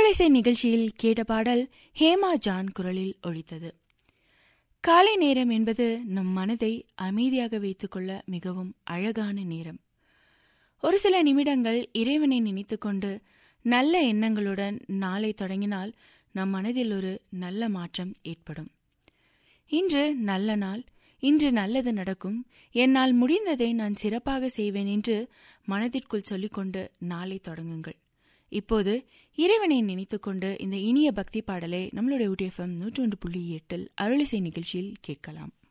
அருளிசை நிகழ்ச்சியில் கேட்ட பாடல் ஹேமா ஜான் குரலில் ஒழித்தது காலை நேரம் என்பது நம் மனதை அமைதியாக வைத்துக்கொள்ள மிகவும் அழகான நேரம் ஒரு சில நிமிடங்கள் இறைவனை நினைத்துக்கொண்டு நல்ல எண்ணங்களுடன் நாளை தொடங்கினால் நம் மனதில் ஒரு நல்ல மாற்றம் ஏற்படும் இன்று நல்ல நாள் இன்று நல்லது நடக்கும் என்னால் முடிந்ததை நான் சிறப்பாக செய்வேன் என்று மனதிற்குள் சொல்லிக்கொண்டு நாளை தொடங்குங்கள் இப்போது இறைவனை நினைத்துக்கொண்டு இந்த இனிய பக்தி பாடலை நம்மளுடைய UTFM நூற்றி ஒன்று புள்ளி எட்டில் அருளிசை நிகழ்ச்சியில் கேட்கலாம்